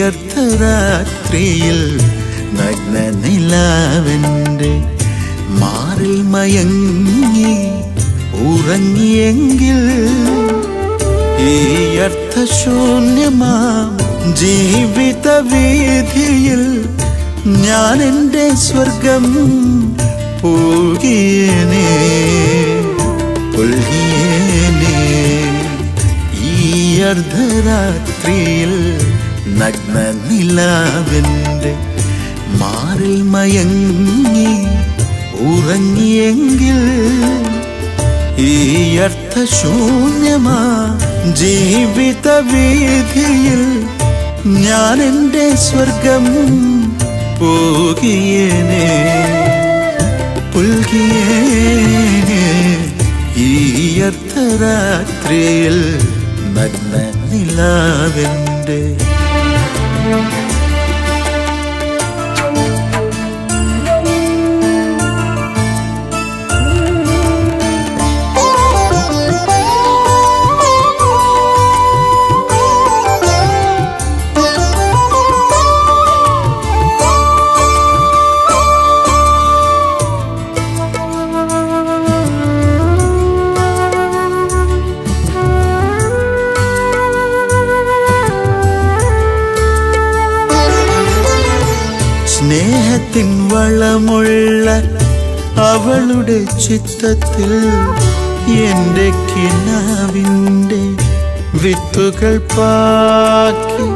അർദ്ധരാത്രിയിൽ നഗ്ന നിലാവെന്റെ മാറിൽ മയങ്ങി ഉറങ്ങിയെങ്കിൽ ഈ അർത്ഥശൂന്യമാം ജീവിത വീതിയിൽ ഞാൻ എൻ്റെ സ്വർഗം പോകിയേനേ പുൽകിയേനേ ഈ അർദ്ധരാത്രിയിൽ നഗ്ന നിലാവിൻ്റെ മാറിൽ മയങ്ങി ഉറങ്ങിയെങ്കിൽ ഈ അർത്ഥശൂന്യമാ ജീവിത വീതിയിൽ ഞാൻ എൻ്റെ സ്വർഗം പോകിയേനേ പുൽകിയേനേ ഈ അർദ്ധരാത്രിയിൽ നഗ്ന നിലാവിൻ്റെ സ്നേഹത്തിൻ വളമുള്ള അവളുടെ ചിത്തത്തിൽ എൻ്റെ കിനാവിൻ്റെ വിത്തുകൾ പാക്കി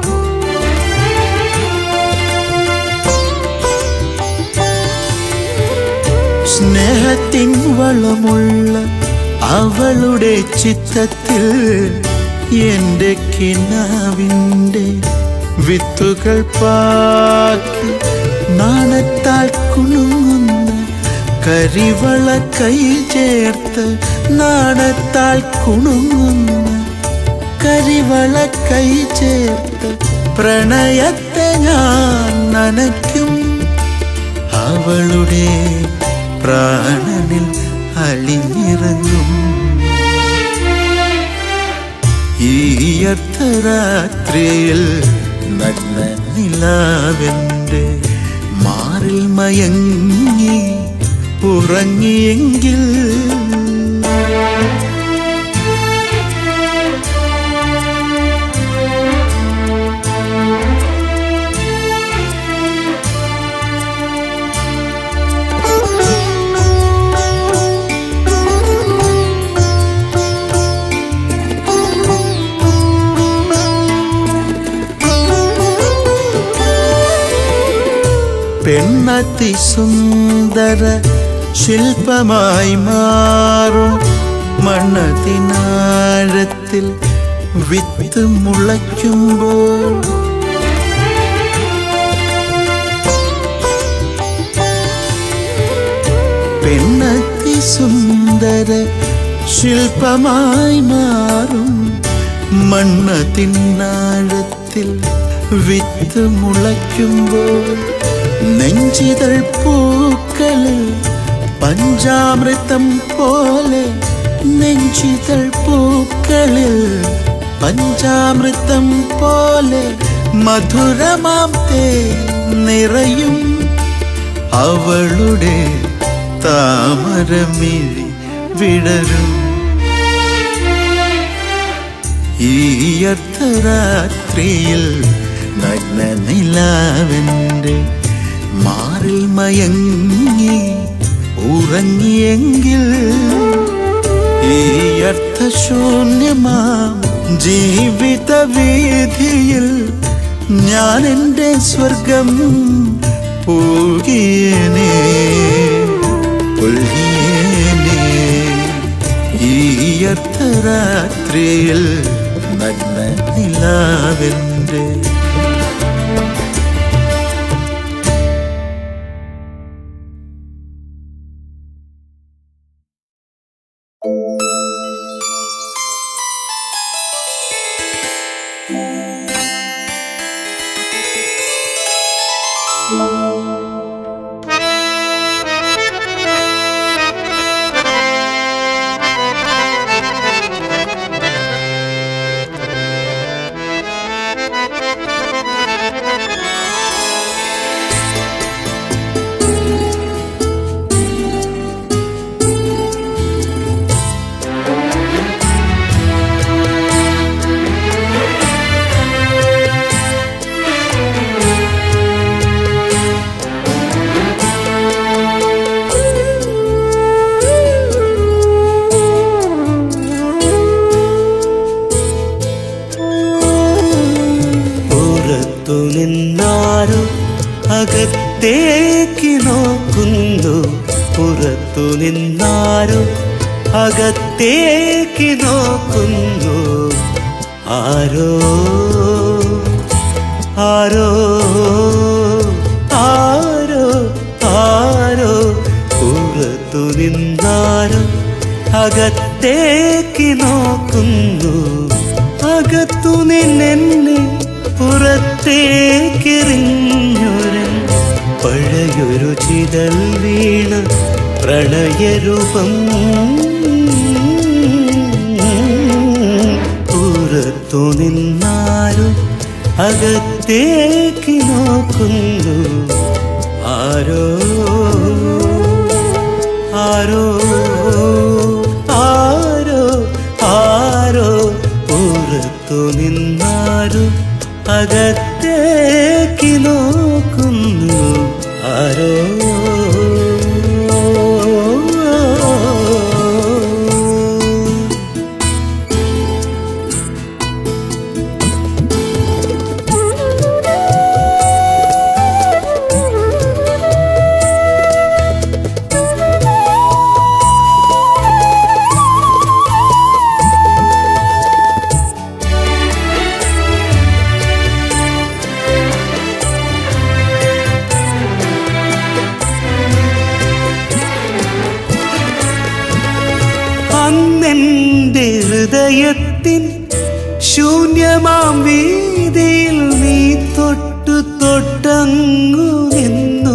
സ്നേഹത്തിൻ വളമുള്ള അവളുടെ ചിത്തത്തിൽ എൻ്റെ കിനാവിൻ്റെ വിത്തുകൾ പാക്കി നാണത്താൽ കുണുങ്ങുന്ന കരിവള കൈ ചേർത്ത് നാണത്താൽ കുണുങ്ങുന്ന കരിവള കൈ ചേർത്ത് പ്രണയത്തെ ഞാൻ നനയ്ക്കും അവളുടെ പ്രാണനിൽ അലിഞ്ഞിറങ്ങും ഈ അർദ്ധരാത്രിയിൽ നഗ്ന നിലാവെന്റെ മാറിൽ മയങ്ങി ഉറങ്ങിയെങ്കിൽ പെണ്ണത്തി സുന്ദര ശില്പമായി മാറും മണ്ണത്തിനാഴത്തിൽ വിത്ത് മുളയ്ക്കുമ്പോൾ പെണ്ണത്തി സുന്ദര ശില്പമായി മാറും മണ്ണത്തിനാഴത്തിൽ വിത്ത് മുളയ്ക്കുമ്പോൾ നെഞ്ചിതൾ പൂക്കളിൽ പഞ്ചാമൃതം പോലെ നെഞ്ചിതൾ പൂക്കളിൽ പഞ്ചാമൃതം പോലെ മധുരമാം തേ നിറയും അവളുടെ താമരമിഴി വിടരും ഈ അർദ്ധരാത്രിയിൽ നഗ്ന നിലാവെന്റെ മാറിൽ മയങ്ങി ഉറങ്ങിയെങ്കിൽ ഈ അർത്ഥശൂന്യമാം ജീവിത വീതിയിൽ ഞാൻ എൻ്റെ സ്വർഗം പോകിയേനേ പുൽകിയേനേ ഈ അർദ്ധരാത്രിയിൽ നഗ്ന നിലാവെന്റെ അകത്തേക്ക് നോക്കുന്നു പുറത്തു നിന്നാരോ അകത്തേക്ക് നോക്കുന്നു ആരോ ആരോ ആരോ ആരോ പുറത്തു നിന്നാരോ അകത്തേക്ക് നോക്കുന്നു അകത്തു നിന്നെന്നെ പുറത്തേക്കെറിഞ്ഞൊരൻ പഴയൊരു ചിതൽ വീണ പ്രണയരൂപം പുറത്തു നിന്നാരും അകത്തേക്ക് നോക്കുന്നു ആരോ ആരോ ആരോ ആരോ പുറത്തു നിന്നാരും അകത്തേക്ക് നോക്കുന്നു ആരോ അന്നെന്റെ ഹൃദയത്തിൻ ശൂന്യമാം വീതിയിൽ നീ തൊട്ടു തൊട്ടങ്ങു നിന്നു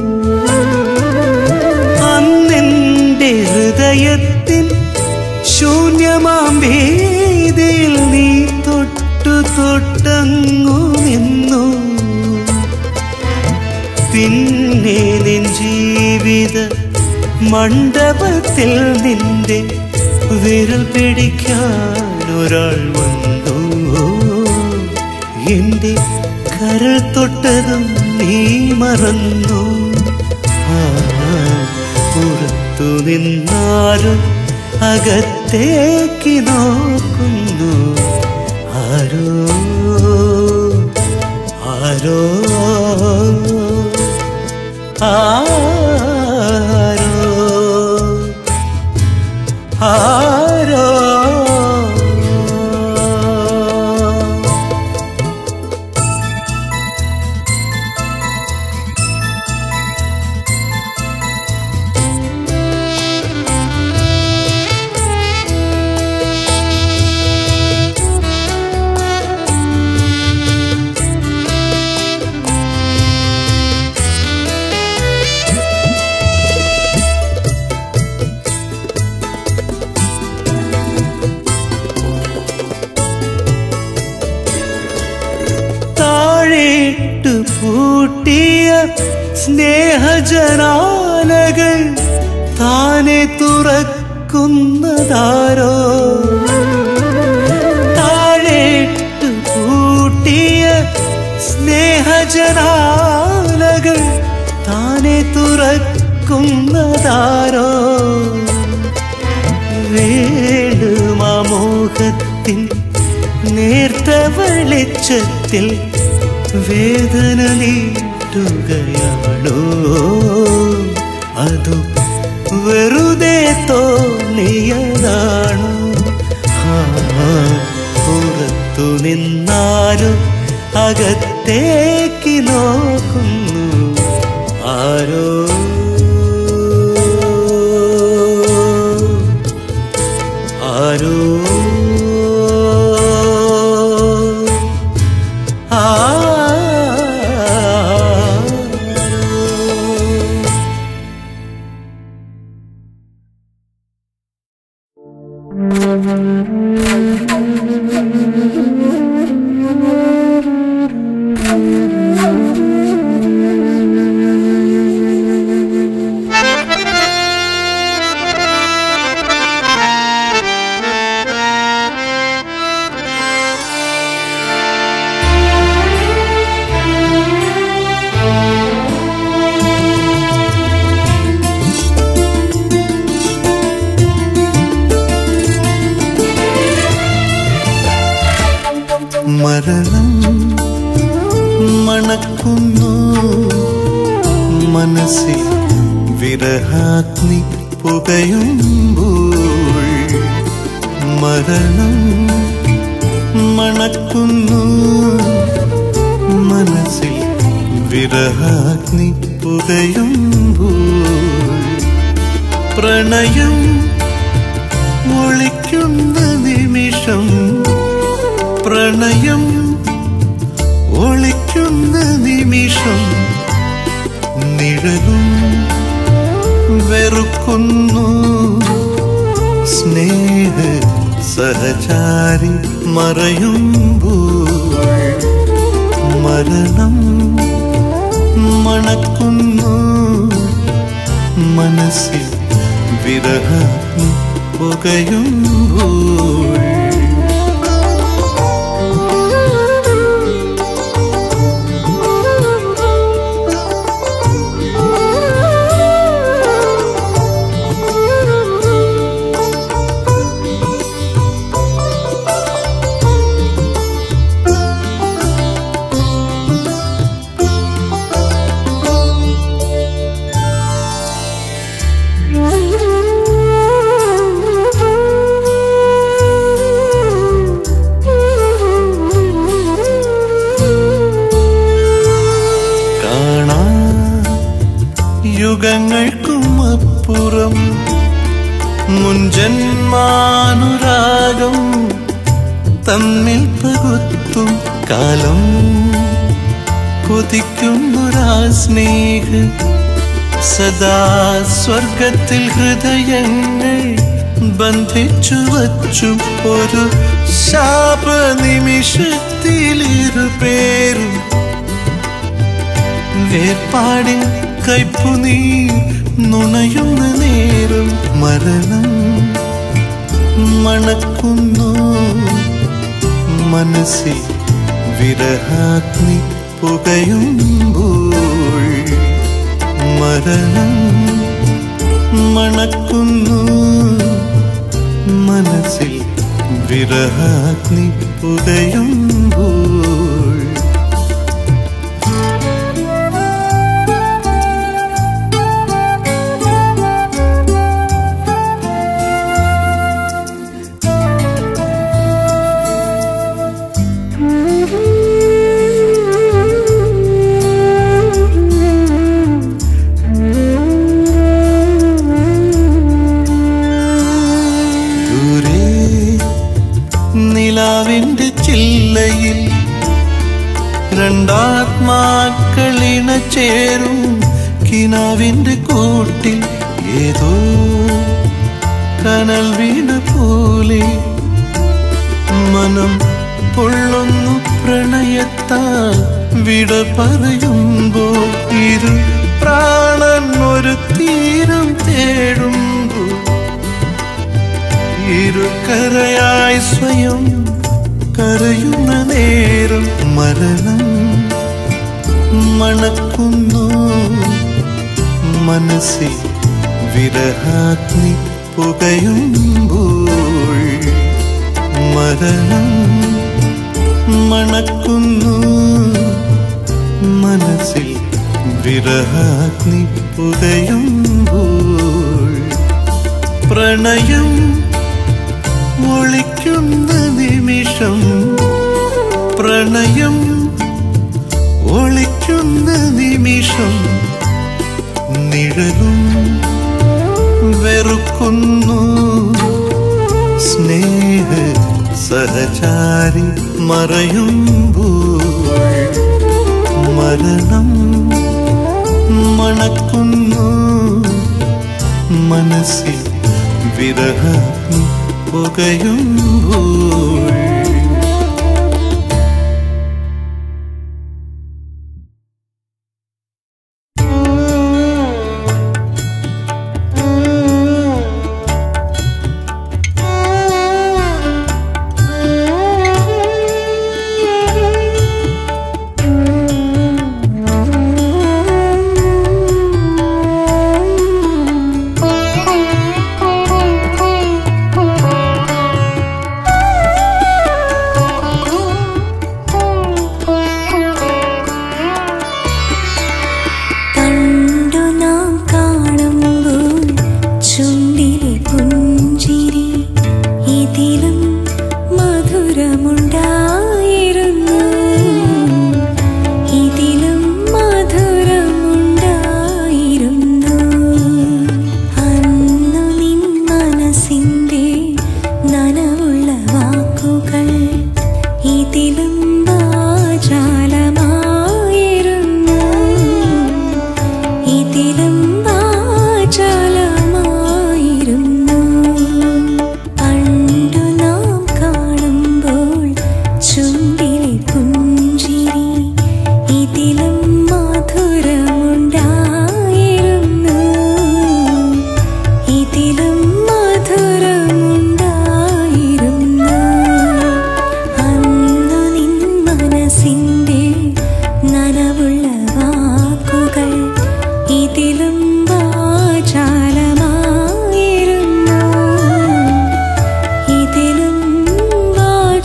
അന്നെന്റെ ഹൃദയത്തിൻ ശൂന്യമാം വീതിയിൽ നീ തൊട്ടു തൊട്ടങ്ങു നിന്നു പിന്നെ നിൻ ജീവിത മണ്ഡപത്തിൽ നിന്റെ വിരൽ പിടിക്കാൻ ഒരാൾ വന്നു എന്റെ കരൾ തൊട്ടതും നീ മറന്നു ആ, പുറത്തു നിന്നാരും അകത്തേക്ക് നോക്കുന്നു ആരോ ആരോ ആരോ ആരോ താഴേട്ടു പൂട്ടിയ സ്നേഹജനാലകൾ താനെ തുറക്കുന്നതാരോ താഴേട്ടു പൂട്ടിയ സ്നേഹജനാലകൾ താനെ തുറക്കുന്നതാരോ വേണുമാമോഹത്തിൻ നേർത്ത വെളിച്ചത്തിൽ വേദന നീട്ടുകയാണോ അതു വെറുതെ തോന്നിയതാണോ ആ, പുറത്തു നിന്നാലും അകത്തേക്ക് നോക്കുന്നു ആരോ ആരോ ആരോ മരണം മണക്കുന്നു മനസ്സിൽ വിരഹാഗ്നി പുകയുമ്പോൾ മരണം മണക്കുന്നു മനസ്സിൽ വിരഹാഗ്നി പുകയുമ്പോൾ പ്രണയം ഒളിക്കുന്ന നിമിഷം പ്രണയം ഒളിക്കുന്ന നിമിഷം നിഴലും വെറുക്കുന്നു സ്നേഹ സഹചാരി മറയുമ്പോൾ മരണം മണക്കുന്നു മനസ്സിൽ വിരഹാഗ്നി പുകയുമ്പോൾ കാണാ യുഗങ്ങൾക്കും അപ്പുറം മുൻജന്മാനുരാഗം തമ്മിൽ പകുത്തും കാലം കൊതിക്കുന്നൊരാ സ്നേഹ സദാ സ്വർഗത്തിൽ ഹൃദയങ്ങൾ ബന്ധിച്ചു വച്ചു ഒരു ശാപ നിമിഷത്തിലിരു പേരും വേർപാടിൻ കൈപ്പുനീ നുണയുന്ന നേരം മരണം മണക്കുന്നു മനസ്സിൽ വിരഹാഗ്നി പുകയുമ്പോൾ മരണം മണക്കുന്നു മനസ്സിൽ വിരഹാഗ്നി പുകയുമ്പോൾ ദൂരെ നിലാവിന്റെ ചില്ലയിൽ രണ്ടാത്മാക്കളിണ ചേരും കിനാവിന്റെ കൂട്ടിൽ ഏതോ കനൽ വീണ പോലെ മനം പൊള്ളുന്നു പ്രണയത്താൽ വിട പറയുമ്പോൾ ഇരു പ്രാണൻ ഒരു തീരം തേടുമ്പോൾ ഇരുകരയായി സ്വയം കരയുന്ന നേരം മരണം മണക്കുന്നു മനസ്സിൽ വിരഹാഗ്നി പുകയുമ്പോൾ മരണം മണക്കുന്നു മനസ്സിൽ വിരഹാഗ്നി പുകയുമ്പോൾ പ്രണയം ഒളിക്കുന്ന നിമിഷം പ്രണയം ഒളിക്കുന്ന നിമിഷം നിഴലും വെറുക്കുന്നു സ്നേഹ സഹചാരി മറയുമ്പോൾ മരണം മണക്കുന്നു മനസ്സിൽ വിരഹാഗ്നി പുകയുമ്പോൾ Thank you.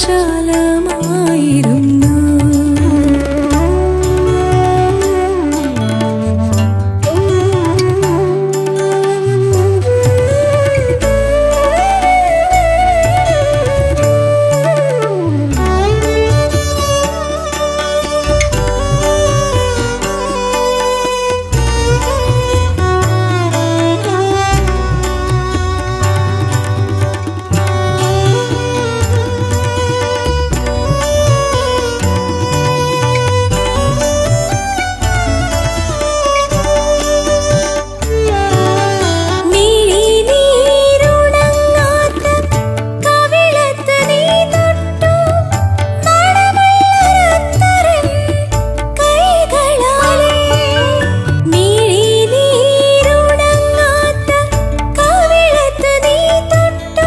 മാജാലമായിരുന്നു മിഴിനീരുണങ്ങാത്ത കവിളത്ത് നീ തൊട്ടു നടമല്ലത്തരം കൈകളാലേ മിഴിനീരുണങ്ങാത്ത കവിളത്ത് നീ തൊട്ടു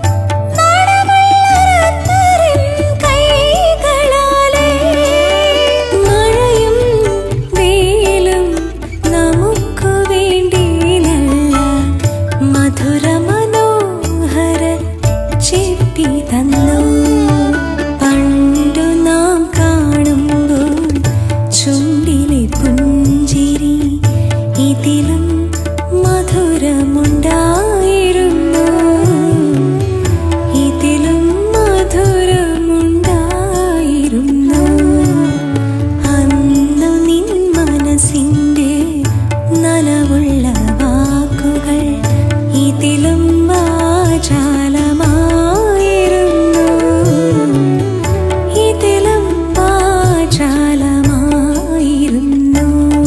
നടമല്ലത്തരം കൈകളാലേ മഴയും വെയിലും നമുക്കു വേണ്ടിയില്ല മധുര മനോഹര ചിപ്പി തന്നു പണ്ടു നാം കാണുമ്പോൾ ചുണ്ടിലെ പുഞ്ചിരി ഇതിലും മധുരമുണ്ടായിരുന്നു ഇതിലും മധുരമുണ്ടായിരുന്നു അന്നു നിൻ മനസ്സിൻ്റെ നനവുള്ള വാക്കുകൾ ഇതിലും വാചാലമായിരുന്നു ഇതിലും വാചാലമായിരുന്നു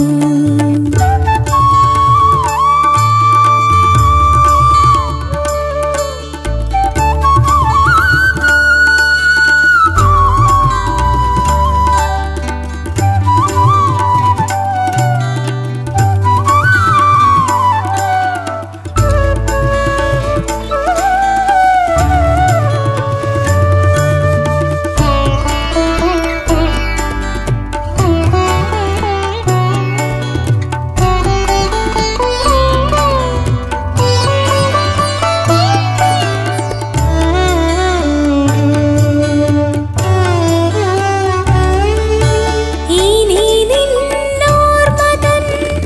ഇനി നിന്നോർമതൻ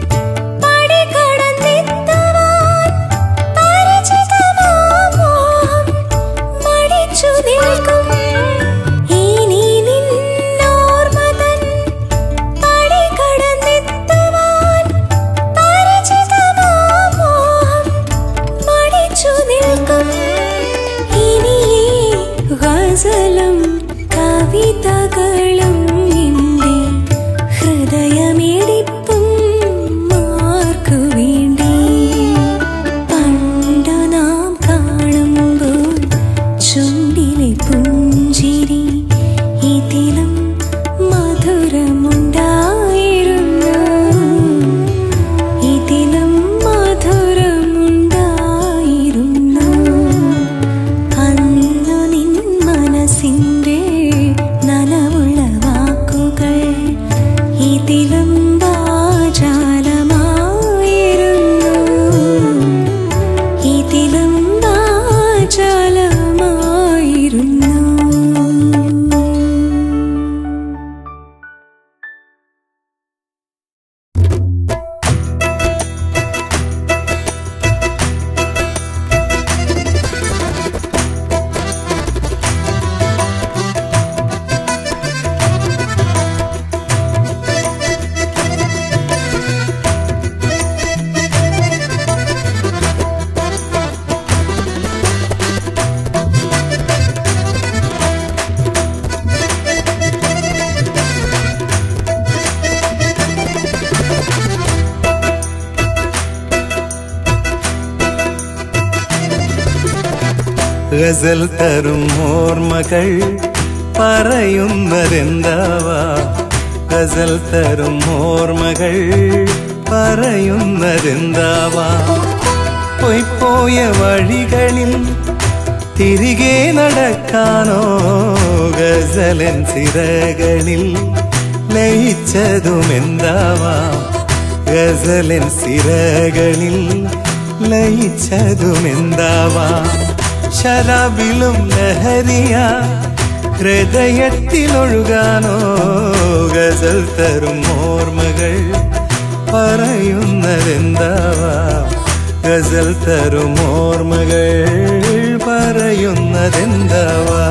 പടികടന്നെത്തുവാൻ പരിചിതമാം മോഹം മടിച്ചു നിൽക്കും. ഇനി നിന്നോർമതൻ പടികടന്നെത്തുവാൻ പരിചിതമാം മോഹം മടിച്ചു നിൽക്കും. ഇനി ഈ ഗസലും കവിതകളും നിന്റെ ഹൃദയമിടിപ്പും ആർക്കു വേണ്ടി പണ്ടു നാം കാണുമ്പോൾ ചുണ്ടിലെ പുഞ്ചിരി ഇതിലും മധുരമുണ്ടായിരുന്നു ഇതിലും മധുരമുണ്ടായിരുന്നു അന്നു നിൻ മനസ്സിൻ്റെ നനവുള്ള വാക്കുകൾ ഇതിലും വാചാലമായിരുന്നു ഇതിലും വാചാലമായിരുന്നു ഗസൽ തരും ഓർമ്മകൾ പറയുന്നതെന്താവാ ഗസൽ തരും ഓർമ്മകൾ പറയുന്നതെന്താവാ പൊയ്പോയ വഴികളിൽ തിരികെ നടക്കാനോ ഗസലൻ സിരകളിൽ ലയിച്ചതുമെന്താവാ ഗസലൻ സിരകളിൽ ലയിച്ചതുമെന്താവാ ശരാബിലും ലഹരിയ ഹൃദയത്തിലൊഴുകാനോ ഗസൽ തരും ഓർമ്മകൾ പറയുന്നതെന്താവാ ഗസൽ തരും ഓർമ്മകൾ പറയുന്നതെന്താവാ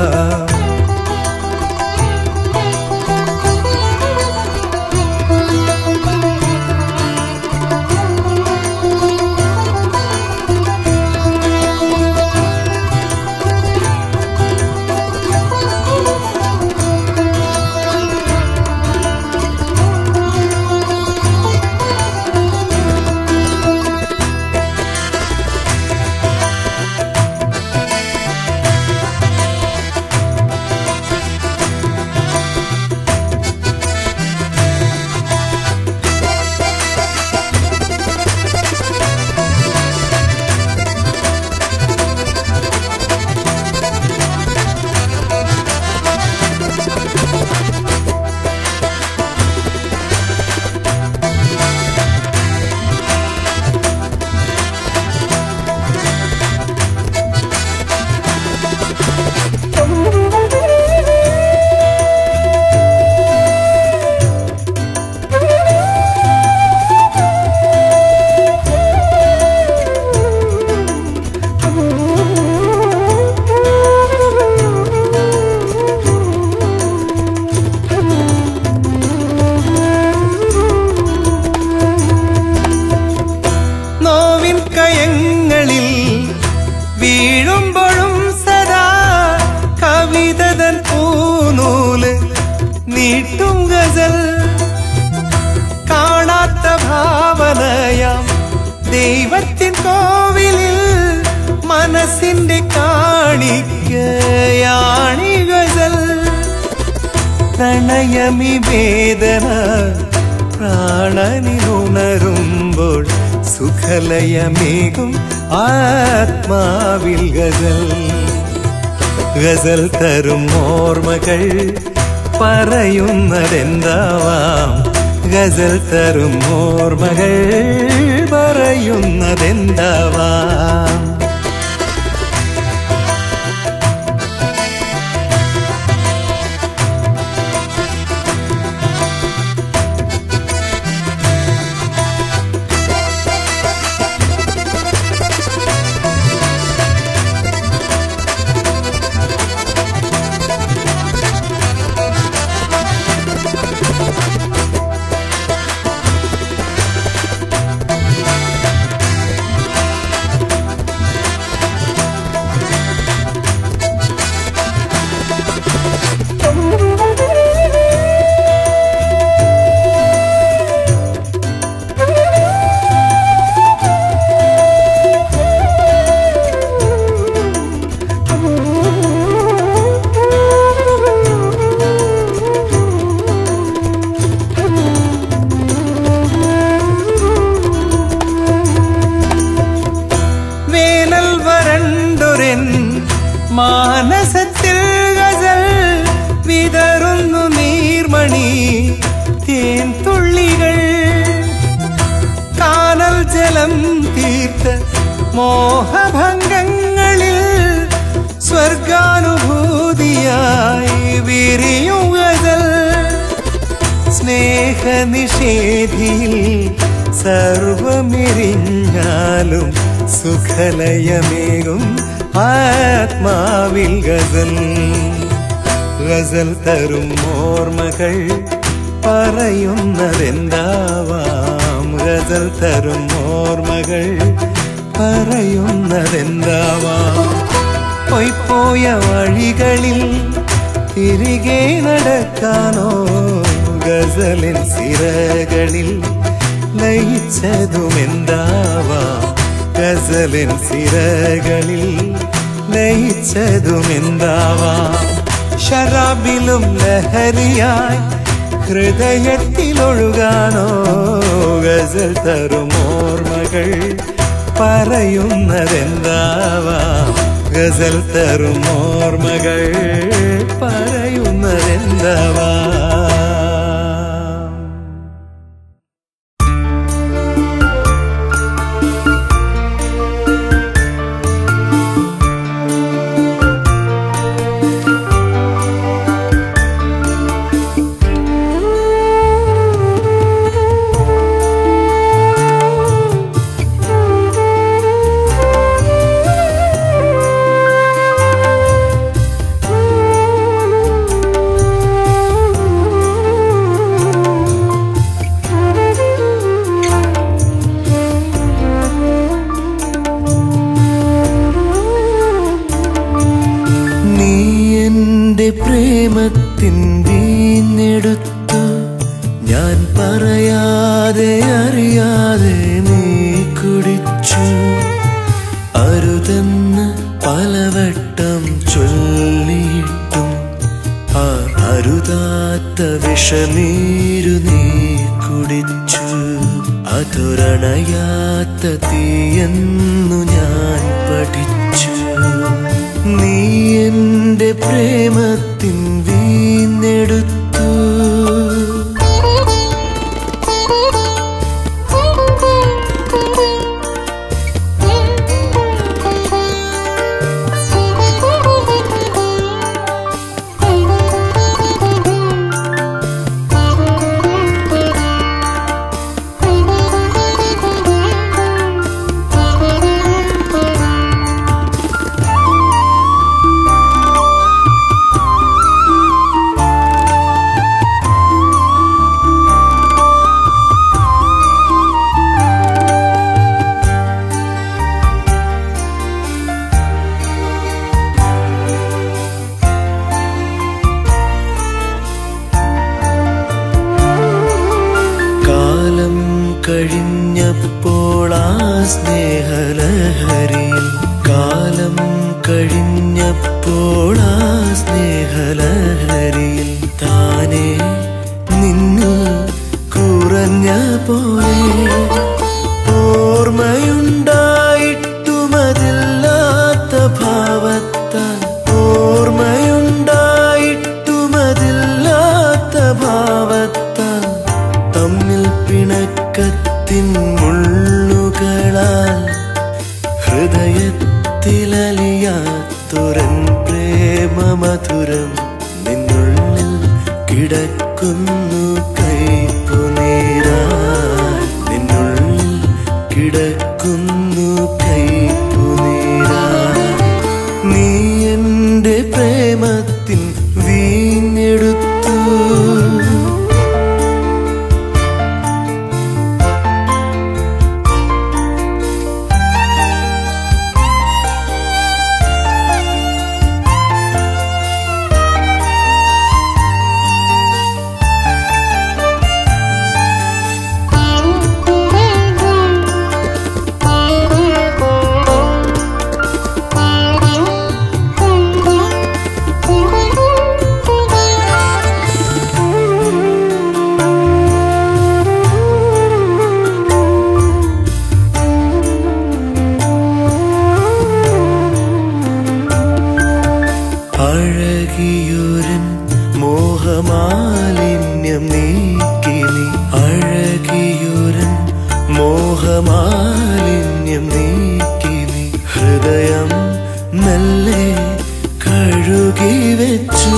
നോവിൻ കയങ്ങളിൽ വീഴുമ്പോഴും സദാ കവിതതൻ പൂനൂല് നീട്ടും ഗസൽ കാണാത്ത ഭാവനയാം ദൈവത്തിൻ കോവിലിൽ മനസ്സിന്റെ കാണിക്കയാണി ഗസൽ പ്രണയമി വേദന പ്രാണനിലുണരുമ്പോൾ സുഖലയമേകും ആത്മാവിൽ ഗസൽ ഗസൽ തരും ഓർമ്മകൾ പറയുന്നതെന്താവാം ഗസൽ തരും ഓർമ്മകൾ പറയുന്നതെന്താവാം വേനൽ വരണ്ടൊരൻ മാനസത്തിൽ ഗസൽ വിതറുന്നു നീർമണി തേൻ തുള്ളികൾ കാനൽ ജലം തീർത്ത മോഹഭംഗങ്ങളിൽ സ്വർഗാനുഭൂതിയായി വിരിയും ഗസൽ സ്നേഹനിഷേധിയിൽ സർവമെരിഞ്ഞാലും സുഖലയമേകും ആത്മാവിൽ ഗസൽ ഗസൽ തരും ഓർമ്മകൾ പറയുന്നതെന്താവാം ഗസൽ തരും ഓർമ്മകൾ പറയുന്നതെന്താവാം പൊയ്പോയ വഴികളിൽ തിരികെ നടക്കാനോ ഗസലിൻ സിരകളിൽ ലയിച്ചതുമെന്താവാം ഗസലിൻ സിരകളിൽ ലയിച്ചതുമെന്താവാം ശരാബിലും ലഹരിയായി ഹൃദയത്തിലൊഴുകാനോ ഗസൽ തരും ഓർമ്മകൾ പറയുന്നതെന്താവാം ഗസൽ തരും ഓർമ്മകൾ പറയുന്നതെന്താവാം ും പ്രേമത്തിൻ വീഞ്ഞെടുത്തു ഞാൻ പറയാതെ അറിയാതെ നീ കുടിച്ചു അരുതെന്ന് പലവട്ടം ചൊല്ലിയിട്ടും ആ അരുതാത്ത വിഷനീരു നീ കുടിച്ചു അതൊരണയാത്ത തീയെന്നു ഞാൻ പഠിച്ചു നീ എന്റെ പ്രേമത്തിൻ വീന്നെടുത്തു കാലം കഴിഞ്ഞപ്പോൾ ആ സ്നേഹലഹരിയിൽ കാലം കഴിഞ്ഞപ്പോൾ ആ സ്നേഹലഹരിയിൽ താനെ നിന്നു കുറഞ്ഞ പോലെ ഓർമ്മയുണ്ടായിട്ടുമതില്ലാത്ത ഭാവത്താൽ ഓർമ്മയുണ്ടായിട്ടുമതില്ലാത്ത ഭാവത്താൽ തമ്മിൽ പിണക്കത്തിൻ മുള്ളുകളാൽ ഹൃദയത്തിലലിയാത്തൊരൻ പ്രേമമധുരം നിന്നുള്ളിൽ കിടക്കുന്നു കൈപ്പുനീരാൻ നിന്നുള്ളിൽ കിടക്കുന്നു കൈപ്പുനീരാൻ നീ എന്റെ പ്രേമത്തിൻ വീഞ്ഞെടുത്തു അഴകിയൊരൻ മോഹമാലിന്യം നീക്കി നീ അഴകിയൊരൻ മോഹമാലിന്യം നീക്കി നീ ഹൃദയം മെല്ലെ കഴുകി വെച്ചു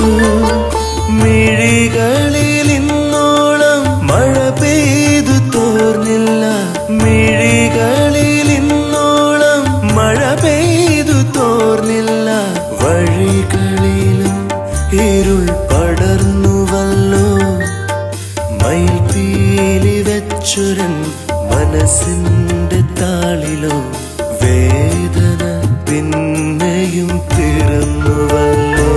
മിഴികളിൽ ഇന്നോളം മഴ പെയ്തു തോർന്നില്ല മിഴികളിൽ ഇന്നോളം മഴ പെയ്തു തോർന്നില്ല വഴികളിലും ഇരുൾ പടർന്നുവല്ലോ മയിൽപീലി വെച്ചൊരൻ മനസ്സിന്റെ താളിലോ വേദന പിന്നെയും പിറന്നുവല്ലോ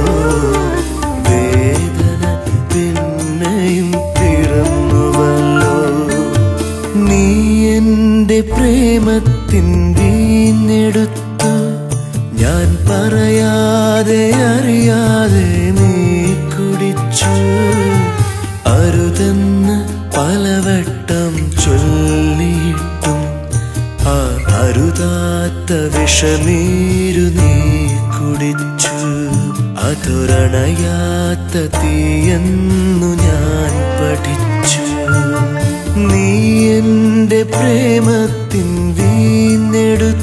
വേദന പിന്നെയും പിറന്നുവല്ലോ നീ എന്റെ പ്രേമത്തിൻ വീഞ്ഞെടുത്തു ഞാൻ പറയാതെ അറിയാതെ നീ കുടിച്ചു അരുതെന്ന് പലവട്ടം ചൊല്ലിയിട്ടും ആ അരുതാത്ത വിഷനീരു നീ കുടിച്ചു അതൊരണയാത്ത തീയെന്നു ഞാൻ പഠിച്ചു നീ എന്റെ പ്രേമത്തിൻ വീഞ്ഞെടുത്തു